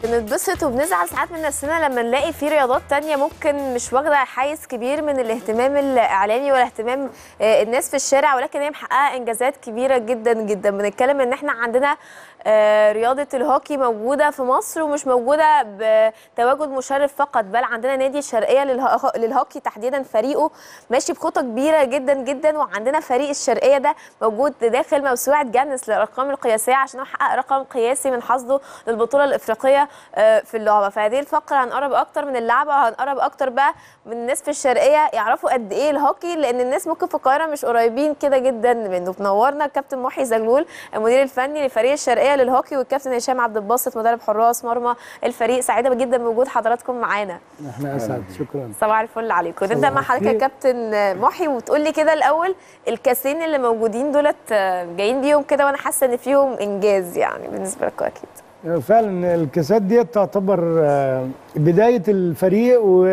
بنتبسط وبنزعل ساعات من نفسنا لما نلاقي في رياضات تانية ممكن مش واخدة حيز كبير من الاهتمام الإعلامي ولا اهتمام آه، الناس في الشارع ولكن هي محققة إنجازات كبيرة جدا جدا بنتكلم إن إحنا عندنا آه، رياضة الهوكي موجودة في مصر ومش موجودة بتواجد مشرف فقط بل عندنا نادي الشرقية للها- للهوكي تحديدا فريقه ماشي بخطى كبيرة جدا جدا وعندنا فريق الشرقية ده موجود داخل موسوعة جانس للأرقام القياسية عشان هو حقق رقم قياسي من حظه للبطولة الإفريقية آه، في اللعبة فهذه الفقرة هنقرب أكتر من اللعبة وهنقرب أكتر بقى من الناس في الشرقية يعرفوا قد إيه الهوكي لأن الناس ممكن في القاهرة مش قريبين كده جدا منه بنورنا الكابتن محي زغلول المدير الفني لفريق الشرقية للهوكي والكابتن هشام عبد الباسط مدرب حراس مرمى الفريق سعيدة جدا بوجود حضراتكم معانا احنا اسعد شكرا صباح الفل عليكم نبدا مع حضرتك يا الخير. كابتن محي وتقول لي كده الاول الكاسين اللي موجودين دولت آه، جايين بيهم كده وانا حاسه ان فيهم انجاز يعني بالنسبه لكم اكيد فعلا الكاسات دي تعتبر آه، بدايه الفريق و...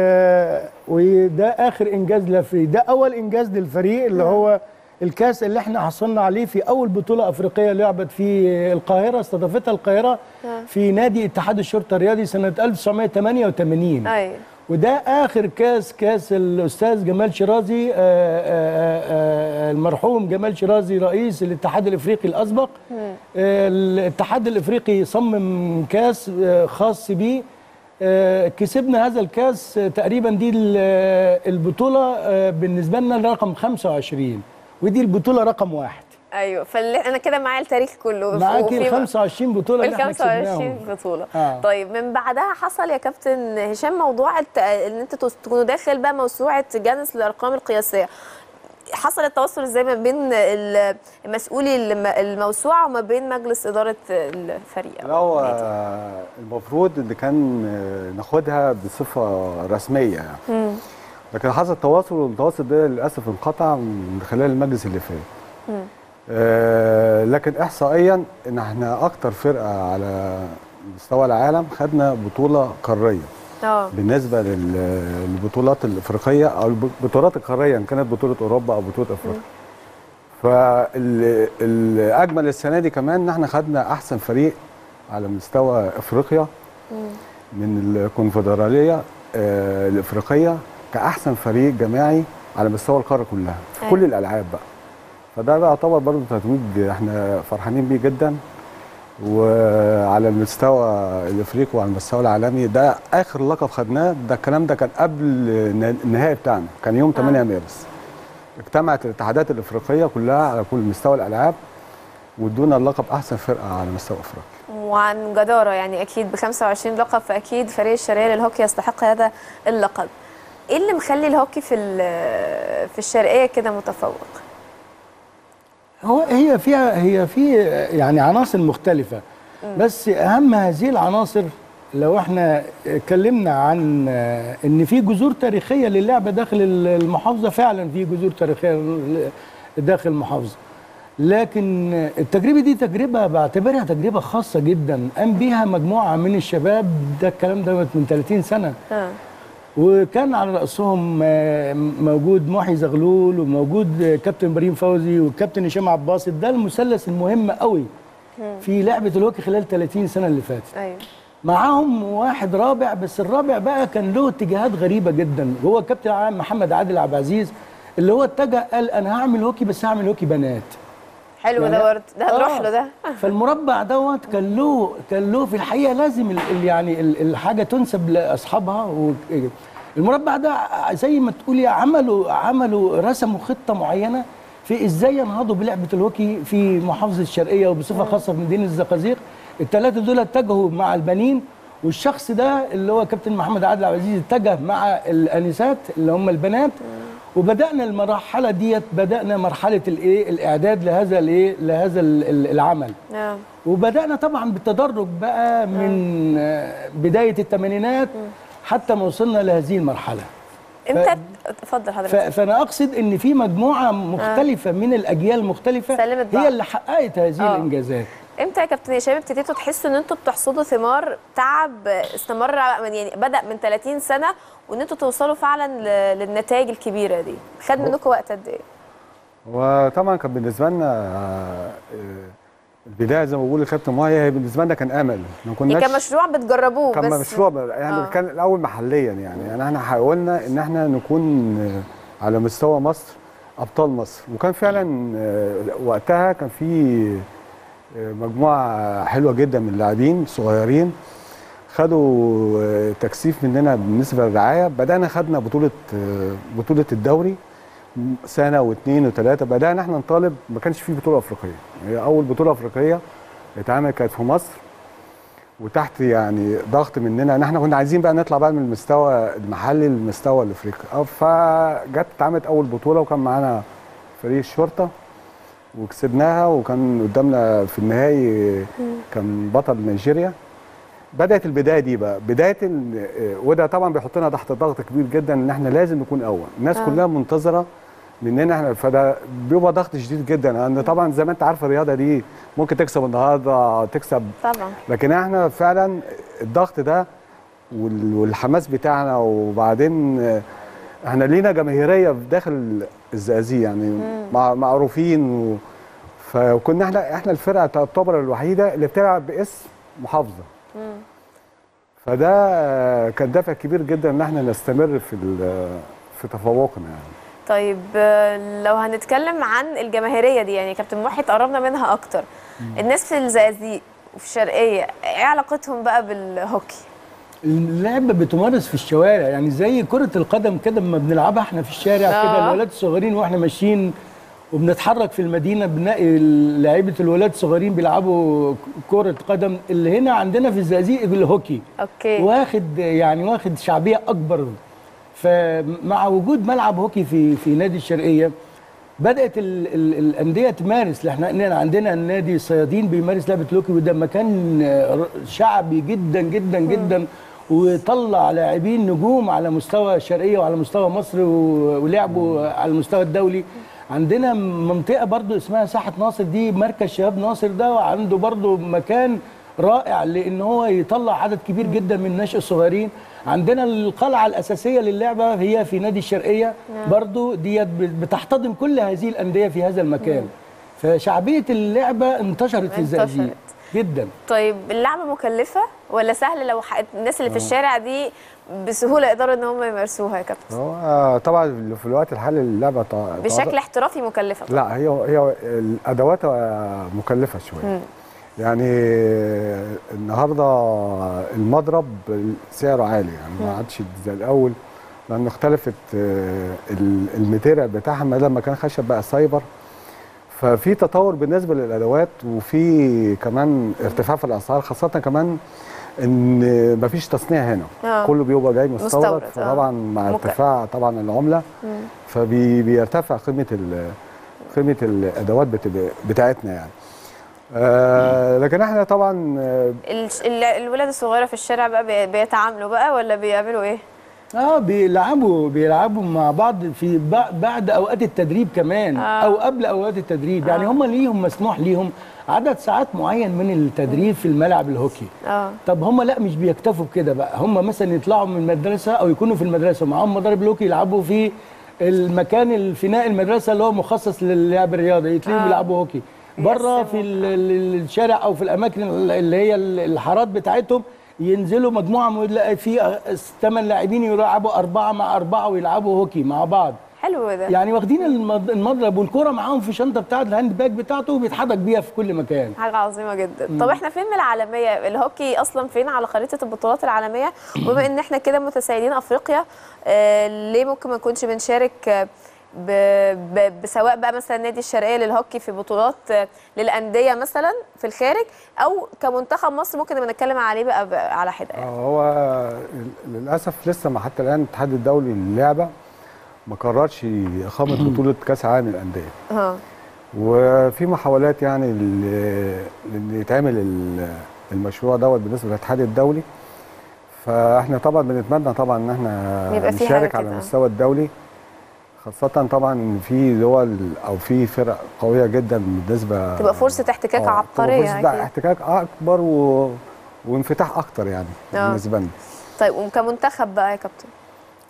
وده اخر انجاز للفريق ده اول انجاز للفريق اللي هو الكاس اللي احنا حصلنا عليه في اول بطوله افريقيه لعبت في القاهره استضافتها القاهره في نادي اتحاد الشرطه الرياضي سنه 1988 ايوه وده اخر كاس كاس الاستاذ جمال شيرازي آه، آه، آه، المرحوم جمال شيرازي رئيس الاتحاد الافريقي الاسبق آه، الاتحاد الافريقي صمم كاس آه، خاص بيه آه، كسبنا هذا الكاس آه، تقريبا دي ال- آه، البطوله آه، بالنسبه لنا رقم 25 ودي البطوله رقم واحد ايوه فانا كده معايا التاريخ كله معاكي ال وفي- 25 بطوله اللي ال احنا 25 كسبناهم بطوله آه. طيب من بعدها حصل يا كابتن هشام موضوع الت... ان انت تس- تكونوا داخل بقى موسوعه جانس للارقام القياسيه حصل التواصل ازاي ما بين ال- مسؤولي الم- الموسوعه وما بين مجلس اداره الفريق لا هو المفروض ان كان ناخدها بصفه رسميه يعني لكن حصل تواصل والتواصل ده للاسف انقطع من خلال المجلس اللي فات آه لكن احصائيا ان احنا اكتر فرقه على مستوى العالم خدنا بطوله قاريه اه بالنسبه لل- للبطولات الافريقيه او البطولات القاريه ان كانت بطوله اوروبا او بطوله افريقيا فالاجمل السنه دي كمان ان احنا خدنا احسن فريق على مستوى افريقيا من الكونفدراليه آه، الافريقيه كاحسن فريق جماعي على مستوى القاره كلها في أيوة. كل الالعاب بقى فده بقى يعتبر برضه تتويج احنا فرحانين بيه جدا وعلى المستوى الافريقي وعلى المستوى العالمي ده اخر لقب خدناه ده الكلام ده كان قبل النهائي بتاعنا كان يوم 8 مارس اجتمعت الاتحادات الافريقيه كلها على كل مستوى الالعاب وادونا اللقب احسن فرقه على مستوى افريقيا وعن جداره يعني اكيد ب 25 لقب فاكيد فريق الشرقيه للهوكي يستحق هذا اللقب ايه اللي مخلي الهوكي في ال- في الشرقيه كده متفوق هو هي فيها هي في يعني عناصر مختلفة بس أهم هذه العناصر لو احنا اتكلمنا عن ان في جذور تاريخية للعبة داخل المحافظة فعلا في جذور تاريخية داخل المحافظة لكن التجربة دي تجربة بعتبرها تجربة خاصة جدا قام بيها مجموعة من الشباب ده الكلام دوت من 30 سنة اه وكان على رأسهم آه، موجود محي زغلول وموجود آه، كابتن ابراهيم فوزي والكابتن هشام عباسط ده المثلث المهم قوي في لعبة الهوكي خلال 30 سنة اللي فاتت ايوه معاهم واحد رابع بس الرابع بقى كان له اتجاهات غريبة جدا هو كابتن عام محمد عادل عبد العزيز اللي هو اتجه قال انا هعمل هوكي بس هعمل هوكي بنات حلو يعني- ده برضه ده هنروح آه. له ده فالمربع دوت كان له كان له في الحقيقه لازم ال ال يعني ال الحاجه تنسب لاصحابها و المربع ده زي ما تقولي عملوا عملوا رسموا خطه معينه في ازاي ينهضوا بلعبه الهوكي في محافظه الشرقيه وبصفه خاصه في مدينه الزقازيق الثلاثه دول اتجهوا مع البنين والشخص ده اللي هو كابتن محمد عادل عبد العزيز اتجه مع الانسات اللي هم البنات وبدانا المرحله ديت بدانا مرحله الايه الاعداد لهذا الايه لهذا ال- ال- العمل اه وبدانا طبعا بالتدرج بقى من آه، بدايه الثمانينات حتى ما وصلنا لهذه المرحله امتى اتفضل ف- حضرتك فانا اقصد ان في مجموعه مختلفه من الاجيال المختلفه سلمت بعض. هي اللي حققت هذه آه. الانجازات امتى يا كابتن هشام ابتديتوا تحسوا ان انتوا بتحصدوا ثمار تعب استمر من يعني بدا من 30 سنه وان انتوا توصلوا فعلا ل- للنتائج الكبيره دي خد منكم وقت قد ايه وطبعا كان بالنسبه لنا آه، البدايه زي ما بقول الكابتن مايا هي بالنسبه لنا كان امل ما يعني كناش كمشروع بتجربوه كان بس مشروع بقى- يعني آه. آه. كان الاول محليا يعني يعني احنا حاولنا ان احنا نكون آه، على مستوى مصر ابطال مصر وكان فعلا آه، وقتها كان في آه، مجموعه حلوه جدا من اللاعبين صغيرين خدوا آه، تكثيف مننا بالنسبه للرعايه بدانا خدنا بطوله آه، بطوله الدوري سنه واثنين وثلاثه بدانا احنا نطالب ما كانش في بطوله افريقيه هي اول بطوله افريقيه اتعملت كانت في مصر وتحت يعني ضغط مننا ان احنا كنا عايزين بقى نطلع بقى من المستوى المحلي للمستوى الافريقي أه، فجت اتعملت اول بطوله وكان معانا فريق الشرطه وكسبناها وكان قدامنا في النهائي كان بطل نيجيريا بدات البدايه دي بقى بدايه ال- وده طبعا بيحطنا تحت ضغط كبير جدا ان احنا لازم نكون اول الناس آه. كلها منتظره مننا احنا فده بيبقى ضغط شديد جدا لان طبعا زي ما انت عارف الرياضه دي ممكن تكسب النهارده تكسب طبعا لكن احنا فعلا الضغط ده وال- والحماس بتاعنا وبعدين آه، احنا لينا جماهيريه في داخل الزقازيق يعني مع معروفين و فكنا احنا احنا الفرقه تعتبر الوحيده اللي بتلعب باسم محافظه فده آه، كان دافع كبير جدا ان احنا نستمر في ال- في تفوقنا يعني طيب آه، لو هنتكلم عن الجماهيريه دي يعني كابتن محي قربنا منها اكتر الناس في الزقازيق وفي الشرقيه ايه علاقتهم بقى بالهوكي اللعبه بتمارس في الشوارع يعني زي كره القدم كده لما بنلعبها احنا في الشارع آه. كده الولاد الصغيرين واحنا ماشيين وبنتحرك في المدينه بنلاقي لعيبه الولاد الصغيرين بيلعبوا كره قدم اللي هنا عندنا في الزقازيق الهوكي اوكي واخد يعني واخد شعبيه اكبر فمع وجود ملعب هوكي في في نادي الشرقيه بدات ال ال الانديه تمارس احنا إحنا عندنا النادي الصيادين بيمارس لعبه الهوكي وده مكان آه، شعبي جدا جدا جدا وطلع لاعبين نجوم على مستوى الشرقيه وعلى مستوى مصر و- ولعبوا على المستوى الدولي عندنا منطقه برضو اسمها ساحه ناصر دي مركز شباب ناصر ده وعنده برضو مكان رائع لان هو يطلع عدد كبير جدا من الناشئ الصغيرين عندنا القلعه الاساسيه للعبه هي في نادي الشرقيه برضو ديت بتحتضن كل هذه الانديه في هذا المكان فشعبيه اللعبه انتشرت في الزقازيق انتشرت. جدا طيب اللعبه مكلفه ولا سهل لو ح- الناس اللي في الشارع دي بسهوله يقدروا ان هم يمارسوها يا كابتن هو آه، طبعا في الوقت الحالي اللعبه تع- بشكل احترافي مكلفه طبعا. لا هي هي الادوات مكلفه شويه يعني النهارده المضرب سعره عالي يعني ما عادش زي الاول لان اختلفت آه، ال- الماتيريال بتاعها ما لما كان خشب بقى سايبر ففي تطور بالنسبه للادوات وفي كمان ارتفاع في الاسعار خاصه كمان ان مفيش تصنيع هنا آه. كله بيبقى جاي مستورد، مستورد آه. فطبعا مع مك- ارتفاع طبعا العمله فبيرتفع قيمه ال- قيمه الادوات بتبقى- بتاعتنا يعني آه لكن احنا طبعا آه، ال- ال- الولاد الصغيره في الشارع بقى بي- بيتعاملوا بقى ولا بيعملوا ايه اه بيلعبوا بيلعبوا مع بعض في بع- بعد اوقات التدريب كمان آه. آه. او قبل اوقات التدريب يعني هم ليهم مسموح ليهم عدد ساعات معين من التدريب في الملعب الهوكي اه طب هم لا مش بيكتفوا بكده بقى هم مثلا يطلعوا من المدرسه او يكونوا في المدرسه ومعاهم مضارب الهوكي يلعبوا في المكان الفناء المدرسه اللي هو مخصص للعب الرياضي يتلاقيهم آه. آه. يلعبوا هوكي بره في ال- ال- الشارع او في الاماكن اللي هي ال- الحارات بتاعتهم ينزلوا مجموعه من لا- في ثمان لاعبين يلعبوا اربعه مع اربعه ويلعبوا هوكي مع بعض حلو ده يعني واخدين المض- المضرب والكره معاهم في شنطه بتاعت الهاند باج بتاعته وبيتحرك بيها في كل مكان حاجة عظيمة جدا طب احنا فين من العالمية الهوكي اصلا فين على خريطة البطولات العالمية وبما ان احنا كده متسيدين افريقيا آه ليه ممكن ما نكونش بنشارك آه، ب... ب... بسواء بقى مثلا نادي الشرقية للهوكي في بطولات آه، للأندية مثلا في الخارج او كمنتخب مصر ممكن نبقى نتكلم عليه بقى ب... على حدة يعني. آه، هو للاسف لسه ما حتى الان الاتحاد الدولي للعبه ما قررش اقامه بطوله كاس عالم للانديه اه وفي محاولات يعني ل- ان يتعمل ال- المشروع دوت بالنسبه للاتحاد الدولي فاحنا طبعا بنتمنى طبعا ان احنا يبقى في حاجة نشارك على كده. المستوى الدولي خاصة طبعا ان في دول او في فرق قوية جدا بالنسبة تبقى فرصة احتكاك آه، عبقرية تبقى فرصة أكيد. احتكاك اكبر و... وانفتاح اكتر يعني آه. بالنسبة لنا طيب وكمنتخب بقى يا كابتن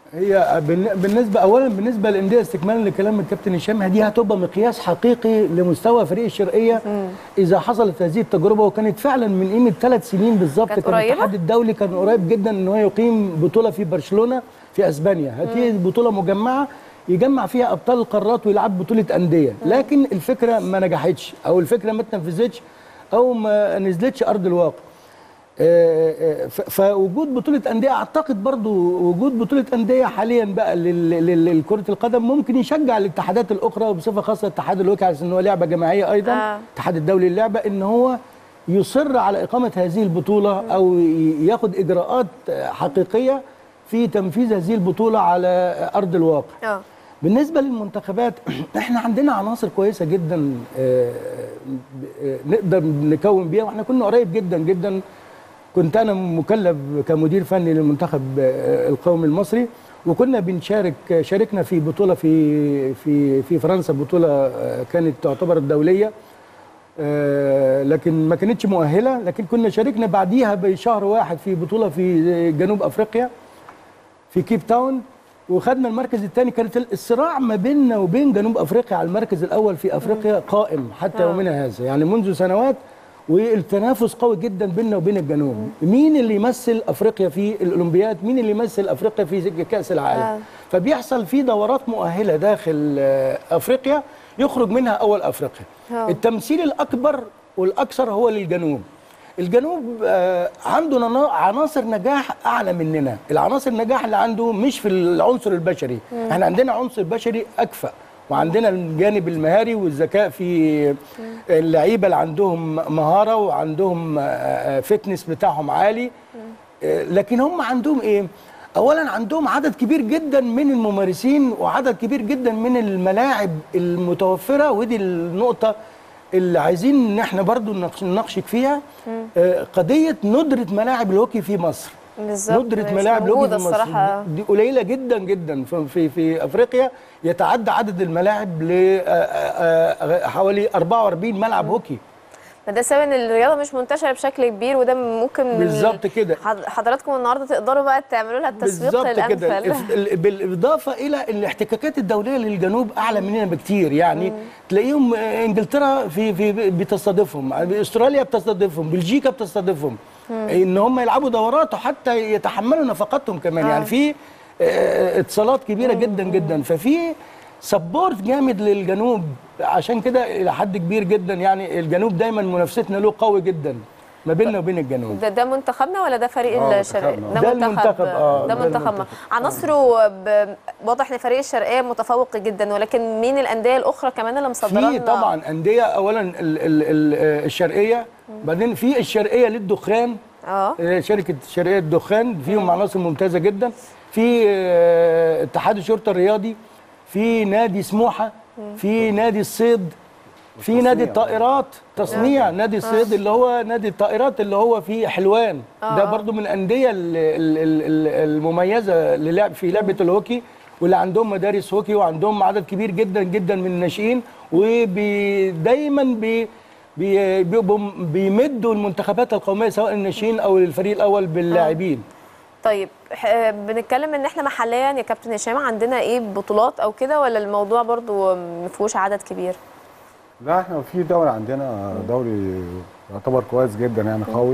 هي بالن- بالنسبه اولا بالنسبه للانديه استكمالا لكلام الكابتن هشام دي هتبقى مقياس حقيقي لمستوى فريق الشرقيه اذا حصلت هذه التجربه وكانت فعلا من قيمه ثلاث سنين بالظبط كانت كان قريبة؟ الاتحاد الدولي كان قريب جدا ان هو يقيم بطوله في برشلونه في اسبانيا هذه بطوله مجمعه يجمع فيها ابطال القارات ويلعب بطوله انديه لكن الفكره ما نجحتش او الفكره ما اتنفذتش او ما نزلتش ارض الواقع آه، آه، ف- فوجود بطولة أندية أعتقد برضو وجود بطولة أندية حاليا بقى لل- لل- لكرة القدم ممكن يشجع الاتحادات الأخرى وبصفة خاصة الاتحاد الوكي على إن هو لعبة جماعية أيضا آه. الاتحاد الدولي للعبة إن هو يصر على إقامة هذه البطولة أو ي- ياخد إجراءات آه، حقيقية في تنفيذ هذه البطولة على أرض الواقع اه بالنسبه للمنتخبات احنا عندنا عناصر كويسه جدا آه، آه، نقدر نكون بيها واحنا كنا قريب جدا جدا كنت انا مكلف كمدير فني للمنتخب آه، القومي المصري وكنا بنشارك شاركنا في بطوله في في في فرنسا بطوله آه، كانت تعتبر دوليه آه، لكن ما كانتش مؤهله لكن كنا شاركنا بعديها بشهر واحد في بطوله في جنوب افريقيا في كيب تاون وخدنا المركز الثاني كانت الصراع ما بيننا وبين جنوب افريقيا على المركز الاول في افريقيا قائم حتى آه. يومنا هذا يعني منذ سنوات والتنافس قوي جدا بيننا وبين الجنوب مين اللي يمثل افريقيا في الاولمبياد مين اللي يمثل افريقيا في كاس العالم آه. فبيحصل في دورات مؤهله داخل آه، افريقيا يخرج منها اول افريقيا آه. التمثيل الاكبر والاكثر هو للجنوب الجنوب آه، عنده ننا- عناصر نجاح اعلى مننا العناصر النجاح اللي عنده مش في العنصر البشري احنا عندنا عنصر بشري اكفأ وعندنا الجانب المهاري والذكاء في اللعيبه اللي عندهم مهاره وعندهم آه، آه، فتنس بتاعهم عالي آه، لكن هم عندهم ايه اولا عندهم عدد كبير جدا من الممارسين وعدد كبير جدا من الملاعب المتوفره ودي النقطه اللي عايزين ان احنا برضو نناقش- نناقشك فيها آه، قضيه ندره ملاعب الهوكي في مصر بالظبط ندره مش ملاعب الهوكي موجودة في مصر الصراحة دي قليله جدا جدا في في, في افريقيا يتعدى عدد الملاعب ل آه، آه، آه، حوالي 44 ملعب هوكي ده سبب ان الرياضه مش منتشره بشكل كبير وده ممكن من بالظبط كده. حض- حضراتكم النهارده تقدروا بقى تعملوا لها التسويق بالظبط كده الامثل الف- ال- بالاضافه الى الاحتكاكات الدوليه للجنوب اعلى مننا بكتير يعني تلاقيهم آه، انجلترا في في بتستضيفهم استراليا بتستضيفهم بلجيكا بتستضيفهم ان هم يلعبوا دورات وحتى يتحملوا نفقاتهم كمان آه. يعني في آه، اتصالات كبيره جدا جدا ففي سبورت جامد للجنوب عشان كده الى حد كبير جدا يعني الجنوب دايما منافستنا له قوي جدا ما بيننا وبين الجنوب ده ده منتخبنا ولا ده فريق آه، الشرقيه منتخبنا. ده المنتخب، آه، ده ده منتخبنا المنتخب. عناصره ب... واضح ان فريق الشرقيه متفوق جدا ولكن مين الانديه الاخرى كمان اللي مصدره في طبعا انديه اولا ال ال ال الشرقيه بعدين في الشرقيه للدخان اه آه، شركه شرقيه الدخان فيهم عناصر ممتازه جدا في آه، اتحاد الشرطه الرياضي في نادي سموحه في نادي الصيد في نادي الطائرات تصنيع نادي الصيد اللي هو نادي الطائرات اللي هو في حلوان ده آه. برضو من الانديه ال- ال- ال- ال- المميزه للعب في لعبه الهوكي واللي عندهم مدارس هوكي وعندهم عدد كبير جدا جدا من الناشئين ودايما بي بي- بيبقوا بيمدوا المنتخبات القوميه سواء الناشئين او الفريق الاول باللاعبين طيب ح- بنتكلم ان احنا محليا يا كابتن هشام عندنا ايه بطولات او كده ولا الموضوع برضو ما فيهوش عدد كبير لا احنا في دوري عندنا دوري يعتبر كويس جدا يعني قوي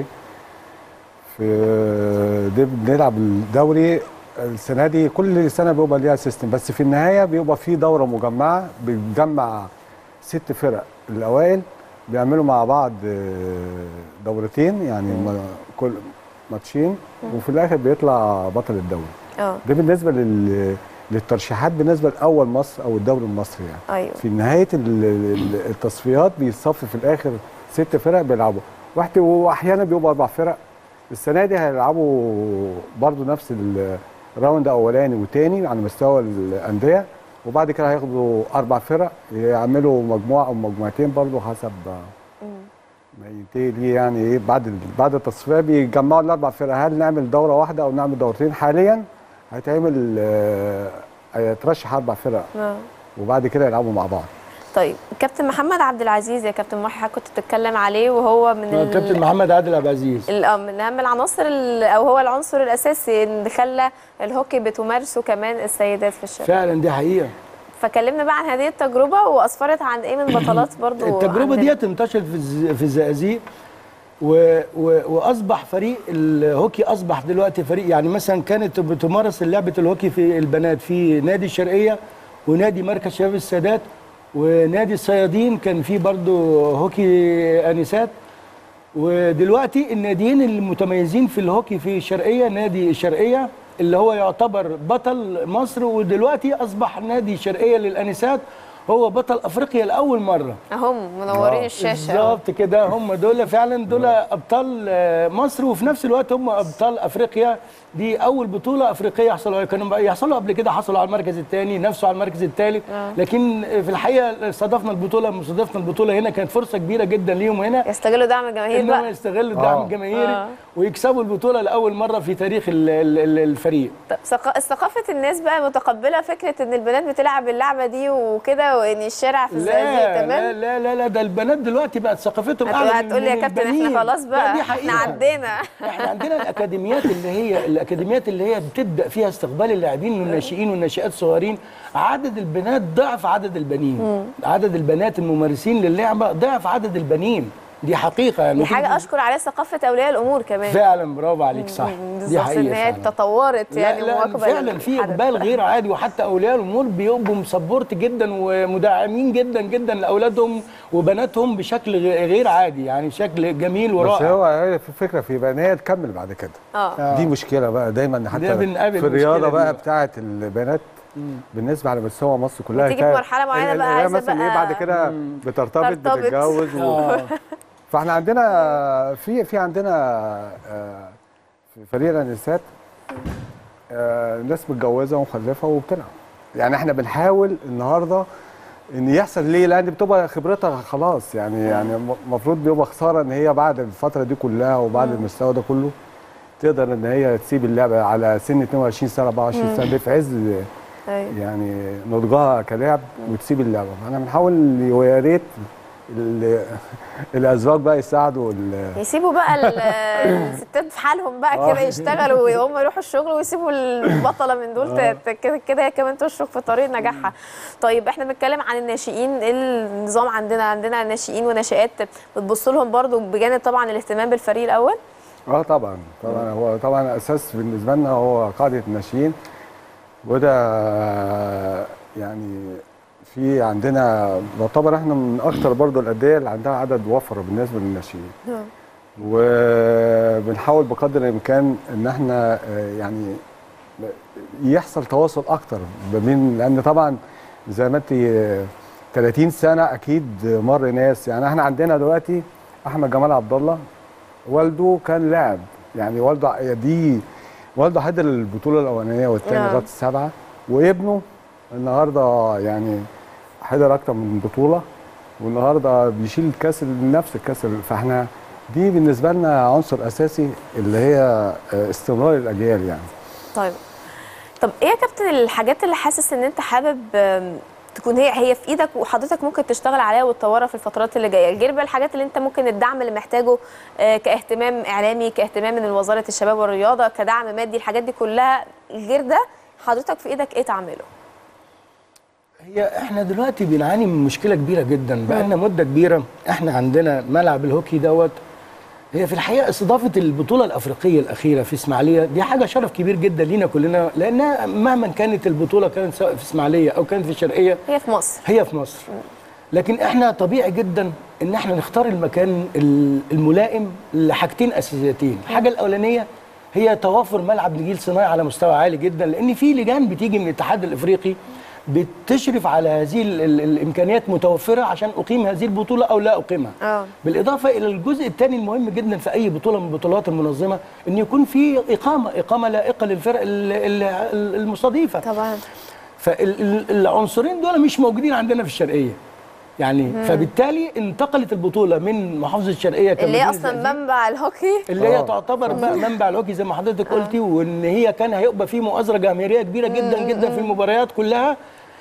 في دي بنلعب الدوري السنه دي كل سنه بيبقى ليها سيستم بس في النهايه بيبقى في دوره مجمعه بتجمع ست فرق الاوائل بيعملوا مع بعض آه، دورتين يعني ما- كل ماتشين وفي الاخر بيطلع بطل الدوري اه ده بالنسبه لل للترشيحات بالنسبه لاول مصر او الدوري المصري يعني ايوه في نهايه ال- ال- التصفيات بيصفي في الاخر ست فرق بيلعبوا واحد واحيانا بيبقوا اربع فرق السنه دي هيلعبوا برضو نفس الراوند اولاني وتاني على مستوى الانديه وبعد كده هياخدوا اربع فرق يعملوا مجموعه او مجموعتين برضو حسب ما ينتهي ليه يعني ايه بعد ال- بعد التصفيه بيجمعوا الاربع فرق هل نعمل دوره واحده او نعمل دورتين حاليا هيتعمل آه، هيترشح اربع فرق آه. وبعد كده يلعبوا مع بعض طيب كابتن محمد عبد العزيز يا كابتن محي حضرتك كنت بتتكلم عليه وهو من ال- كابتن محمد عادل عبد العزيز ال- آه، من اهم العناصر ال- او هو العنصر الاساسي اللي خلى الهوكي بتمارسه كمان السيدات في الشارع فعلا دي حقيقه فكلمنا بقى عن هذه التجربه واسفرت عن ايه من بطولات برضو التجربه عندنا. دي انتشرت في الز- في الزقازيق و... و... واصبح فريق الهوكي اصبح دلوقتي فريق يعني مثلا كانت بتمارس لعبه الهوكي في البنات في نادي الشرقيه ونادي مركز شباب السادات ونادي الصيادين كان في برضو هوكي انسات ودلوقتي الناديين المتميزين في الهوكي في الشرقيه نادي الشرقيه اللي هو يعتبر بطل مصر ودلوقتي اصبح نادي الشرقيه للانسات هو بطل افريقيا لاول مره اهم منورين الشاشه بالظبط كده هم دول فعلا دول ابطال آه، مصر وفي نفس الوقت هم ابطال افريقيا دي اول بطوله افريقيه يحصلوا عليها. كانوا بقى يحصلوا قبل كده حصلوا على المركز الثاني نفسوا على المركز الثالث لكن في الحقيقه استضفنا البطوله مستضفنا البطوله هنا كانت فرصه كبيره جدا ليهم هنا يستغلوا دعم الجماهير انهم بقى يستغلوا الدعم آه. الجماهيري آه. ويكسبوا البطوله لاول مره في تاريخ ال- ال- ال- الفريق طب ثقا- ثقافه الناس بقى متقبله فكره ان البنات بتلعب اللعبه دي وكده وان الشارع في الزقازيق لا تمام لا لا لا لا ده البنات دلوقتي بقت ثقافتهم هتقول اعلى من- هتقول لي يا من كابتن البنين. احنا خلاص لا، بقى دي احنا حقيقة. عدينا احنا عندنا الاكاديميات اللي هي الاكاديميات اللي هي بتبدا فيها استقبال اللاعبين والناشئين والناشئات الصغيرين عدد البنات ضعف عدد البنين عدد البنات الممارسين للعبه ضعف عدد البنين دي حقيقه يعني دي حاجه اشكر عليها ثقافه اولياء الامور كمان فعلا برافو عليك صح دي بالظبط ان حقيقه هي فعلا. تطورت يعني لا لا مواكبه فعلا في للحدث. اقبال غير عادي وحتى اولياء الامور بيبقوا مسبورت جدا ومدعمين جدا جدا لاولادهم وبناتهم بشكل غ- غير عادي يعني بشكل جميل بس ورائع هو هي في فكره في بقى ان هي تكمل بعد كده اه دي مشكله بقى دايما ده حتى بنقابل في الرياضه المشكلة بقى دي. بتاعه البنات بالنسبه على مستوى مصر كلها بتيجي في كانت- مرحلة معينة ال- بقى اللي هي عايزة مثلا ايه بقى- بعد كده بترتبط ترتبط. بتتجوز و... آه. فاحنا عندنا في في عندنا آه، في فريق الانسات آه، ناس متجوزه ومخلفه وبتلعب يعني احنا بنحاول النهارده ان يحصل ليه لان بتبقى خبرتها خلاص يعني يعني المفروض بيبقى خساره ان هي بعد الفتره دي كلها وبعد المستوى ده كله تقدر ان هي تسيب اللعبه على سن 22 سنه 24 سنه دي في عز أيوة. يعني نضجها كلاعب وتسيب اللعبه فاحنا بنحاول ويا ريت ال- الازواج بقى يساعدوا ال- يسيبوا بقى ال- الستات في حالهم بقى كده آه. يشتغلوا وهم يروحوا الشغل ويسيبوا البطله من دول ت- ت- كده كده هي كمان تشرك في طريق نجاحها. طيب احنا بنتكلم عن الناشئين ايه النظام عندنا عندنا ناشئين وناشئات بتبص لهم برضو بجانب طبعا الاهتمام بالفريق الاول اه طبعا طبعا هو طبعا اساس بالنسبه لنا هو قاعده الناشئين وده يعني في عندنا نعتبر احنا من اكتر برضو الانديه اللي عندها عدد وفر بالنسبه للناشئين وبنحاول بقدر الامكان ان احنا آه، يعني يحصل تواصل اكتر ما بين لان طبعا زي ما انت آه، 30 سنه اكيد مر ناس يعني احنا عندنا دلوقتي احمد جمال عبد الله والده كان لاعب يعني والده دي والده حضر البطوله الاولانيه والثانيه آه. لغايه السبعه وابنه النهارده يعني حضر اكتر من بطوله والنهارده بيشيل الكاس نفس الكاس فاحنا دي بالنسبه لنا عنصر اساسي اللي هي آه، استمرار الاجيال يعني طيب طب ايه يا كابتن الحاجات اللي حاسس ان انت حابب آم، تكون هي هي في ايدك وحضرتك ممكن تشتغل عليها وتطورها في الفترات اللي جايه غير بقى الحاجات اللي انت ممكن الدعم اللي محتاجه آه، كاهتمام اعلامي كاهتمام من وزاره الشباب والرياضه كدعم مادي الحاجات دي كلها غير ده حضرتك في ايدك ايه تعمله هي احنا دلوقتي بنعاني من مشكله كبيره جدا بقالنا مده كبيره احنا عندنا ملعب الهوكي دوت هي في الحقيقه استضافه البطوله الافريقيه الاخيره في اسماعيليه دي حاجه شرف كبير جدا لينا كلنا لانها مهما كانت البطوله كانت سواء في اسماعيليه او كانت في الشرقيه هي في مصر هي في مصر لكن احنا طبيعي جدا ان احنا نختار المكان ال- الملائم لحاجتين اساسيتين الحاجه الاولانيه هي توافر ملعب نجيل صناعي على مستوى عالي جدا لان في لجان بتيجي من الاتحاد الافريقي بتشرف على هذه ال- ال- الامكانيات متوفره عشان اقيم هذه البطوله او لا اقيمها اه بالاضافه الى الجزء الثاني المهم جدا في اي بطوله من البطولات المنظمه ان يكون في اقامه اقامه لائقه للفرق ال- ال- المستضيفه طبعا فالعنصرين دول مش موجودين عندنا في الشرقيه يعني فبالتالي انتقلت البطوله من محافظه الشرقيه اللي هي كمدينة اصلا الزقازيق، منبع الهوكي اللي هي آه. تعتبر بقى منبع الهوكي زي ما حضرتك قلتي وان هي كان هيبقى في مؤازره جماهيريه كبيره جدا جدا في المباريات كلها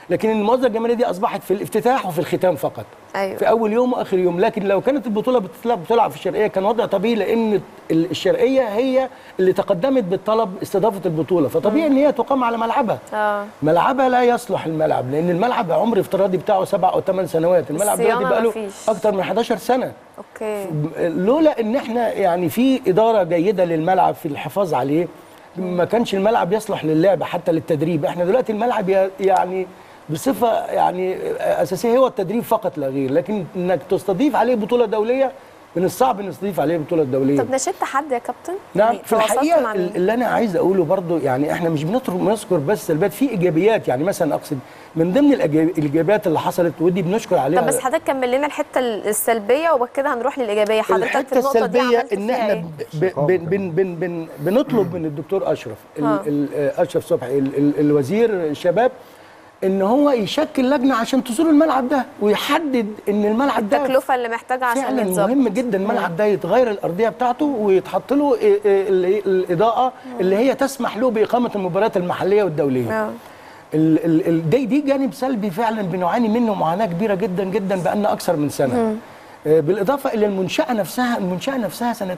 لكن المؤازره الجماهيريه دي اصبحت في الافتتاح وفي الختام فقط أيوة. في اول يوم واخر يوم لكن لو كانت البطوله بتلعب بتلعب في الشرقيه كان وضع طبيعي لان ال- الشرقيه هي اللي تقدمت بالطلب استضافه البطوله فطبيعي ان هي تقام على ملعبها اه ملعبها لا يصلح الملعب لان الملعب عمر افتراضي بتاعه سبع او ثمان سنوات الملعب الصيانة دلوقتي بقى له مفيش. اكتر من 11 سنه اوكي لولا ان احنا يعني في اداره جيده للملعب في الحفاظ عليه ما كانش الملعب يصلح للعب حتى للتدريب احنا دلوقتي الملعب ي- يعني بصفه يعني اساسيه هو التدريب فقط لا غير لكن انك تستضيف عليه بطوله دوليه من الصعب ان نستضيف عليه بطوله دوليه طب نشدت حد يا كابتن نعم يعني في تواصلت مع الحقيقه مين؟ اللي انا عايز اقوله برضو يعني احنا مش بنترك بنذكر بس سلبيات في ايجابيات يعني مثلا اقصد من ضمن الإيجاب- الايجابيات اللي حصلت ودي بنشكر عليها طب بس حضرتك كمل لنا الحته السلبيه وبعد كده هنروح للايجابيه حضرتك في الحته النقطه دي السلبيه عملت ان فيها احنا ايه؟ ب- ب- بن بن بن بن بنطلب من الدكتور اشرف ال- ها. ال- آه، اشرف صبحي ال- ال- الوزير الشباب ان هو يشكل لجنه عشان تزور الملعب ده ويحدد ان الملعب ده التكلفه اللي محتاجه عشان فعلا يتظبط مهم جدا الملعب ده يتغير الارضيه بتاعته ويتحط له ال- ال- الاضاءه اللي هي تسمح له باقامه المباريات المحليه والدوليه آه. ال ال ال دي, دي جانب سلبي فعلا بنعاني منه معاناه كبيره جدا جدا بقالنا اكثر من سنه آه، بالاضافه الى المنشاه نفسها المنشاه نفسها سنه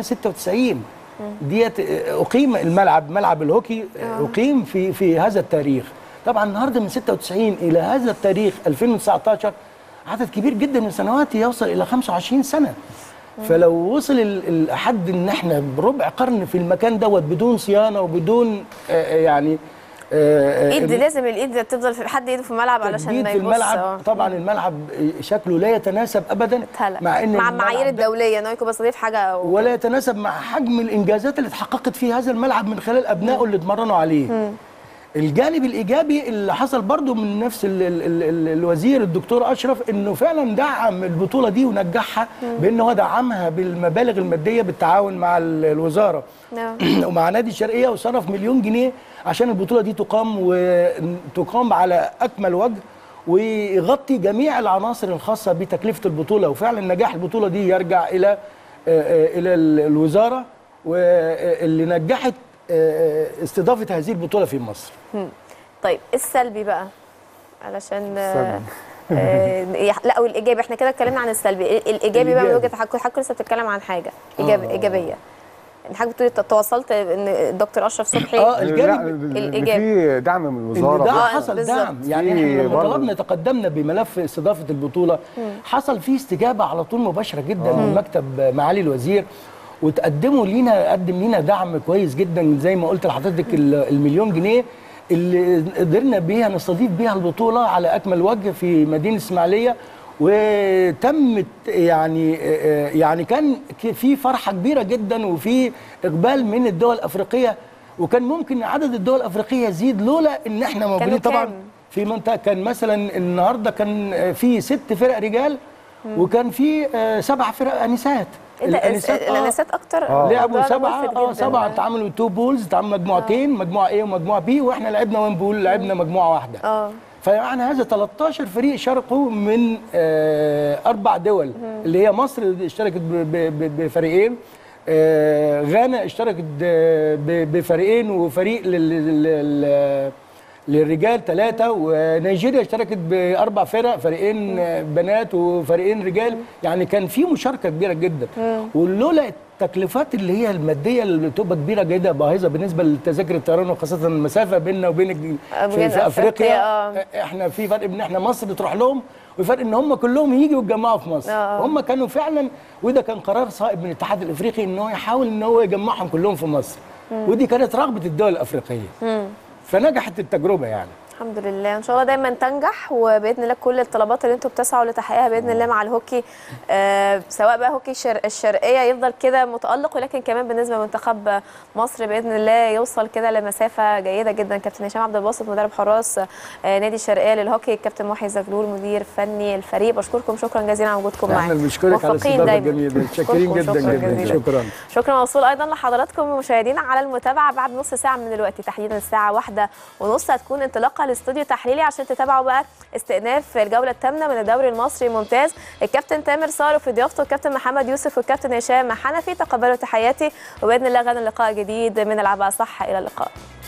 1996 ديت آه، اقيم الملعب ملعب الهوكي آه، اقيم في في هذا التاريخ طبعا النهارده من 96 الى هذا التاريخ 2019 عدد كبير جدا من السنوات يوصل الى 25 سنه فلو وصل ال- الحد ان احنا بربع قرن في المكان دوت بدون صيانه وبدون آه، يعني آه، آه، ايد إن- لازم الايد تفضل في حد ايده في الملعب علشان تجديد ما في يبص الملعب آه. طبعا الملعب شكله لا يتناسب ابدا اتهلق. مع ان مع الملعب المعايير ده الدوليه ان هو يكون بيستضيف حاجه أو ولا يتناسب مع حجم الانجازات اللي اتحققت في هذا الملعب من خلال ابنائه اللي اتمرنوا عليه الجانب الايجابي اللي حصل برضو من نفس ال ال ال ال الوزير الدكتور اشرف انه فعلا دعم البطوله دي ونجحها بان هو دعمها بالمبالغ الماديه بالتعاون مع ال- الوزاره نعم. ومع نادي الشرقيه وصرف مليون جنيه عشان البطوله دي تقام وتقام على اكمل وجه ويغطي جميع العناصر الخاصه بتكلفه البطوله وفعلا نجاح البطوله دي يرجع الى آه، آه، الى ال- الوزاره واللي نجحت آه، آه، استضافه هذه البطوله في مصر طيب السلبي بقى علشان آه، السلبي. آه، يح- لا والايجابي احنا كده اتكلمنا عن السلبي ال- الايجابي بقى من الإيجابي. وجهه حضرتك حضرتك لسه بتتكلم عن حاجه إيجابي ايجابيه إن حضرتك بتقولي تواصلت ان الدكتور اشرف صبحي آه، لا، الجانب ال- الإيجابي. في دعم من ان الوزاره ده آه، حصل بالظبط. دعم يعني في احنا لما برضه- طلبنا تقدمنا بملف استضافه البطوله حصل فيه استجابه على طول مباشره جدا من مكتب معالي الوزير وتقدموا لينا قدم لينا دعم كويس جدا زي ما قلت لحضرتك ال- المليون جنيه اللي قدرنا بيها نستضيف بيها البطوله على اكمل وجه في مدينه اسماعيليه وتمت يعني يعني كان في فرحه كبيره جدا وفي اقبال من الدول الافريقيه وكان ممكن عدد الدول الافريقيه يزيد لولا ان احنا موجودين طبعا كام؟ في منطقه كان مثلا النهارده كان في ست فرق رجال وكان في آه، سبع فرق انسات ايه ده الانسات آه، الانسات اكتر آه. لعبوا الموضوع ده سبعه ملفت اه جداً. سبعه اتعملوا تو بولز اتعملوا مجموعتين مجموعه ايه ومجموعه بي واحنا لعبنا وين بول لعبنا مجموعه واحده اه فيعني هذا 13 فريق شاركوا من آه، اربع دول اللي هي مصر اشتركت ب- ب- ب- بفريقين آه، غانا اشتركت آه، ب- بفريقين وفريق لل- لل- لل- للرجال ثلاثة ونيجيريا اشتركت بأربع فرق فريقين آه، بنات وفريقين رجال يعني كان في مشاركة كبيرة جدا ولولا التكلفات اللي هي المادية اللي تبقى كبيرة جدا باهظة بالنسبة لتذاكر الطيران وخاصة المسافة بيننا وبين الج- في, بين في أفريقيا، أفريقيا آه. احنا في فرق ان احنا مصر تروح لهم وفرق ان هم كلهم يجوا يتجمعوا في مصر آه. هم كانوا فعلا وده كان قرار صائب من الاتحاد الافريقي ان هو يحاول ان هو يجمعهم كلهم في مصر ودي كانت رغبه الدول الافريقيه فنجحت التجربه يعني الحمد لله ان شاء الله دايما تنجح وباذن الله كل الطلبات اللي انتم بتسعوا لتحقيقها باذن الله مع الهوكي آه سواء بقى هوكي الشر... الشرقيه يفضل كده متالق ولكن كمان بالنسبه لمنتخب مصر باذن الله يوصل كده لمسافه جيده جدا كابتن هشام عبد الباسط مدرب حراس آه نادي الشرقيه للهوكي الكابتن محي زغلول مدير فني الفريق بشكركم شكرا جزيلا على وجودكم معانا احنا بنشكرك على موفقين الاستضافه دايماً. الجميله متشكرين بشكركم جدا شكراً جدا جزيلاً. شكرا شكرا موصول ايضا لحضراتكم مشاهدينا على المتابعه بعد نص ساعه من دلوقتي تحديدا الساعه واحدة ونص هتكون انطلاقه لاستوديو تحليلي عشان تتابعوا بقى استئناف الجوله الثامنه من الدوري المصري الممتاز الكابتن تامر صار في ضيافته الكابتن محمد يوسف والكابتن هشام حنفي تقبلوا تحياتي وباذن الله غدا لقاء جديد من العبها صح الى اللقاء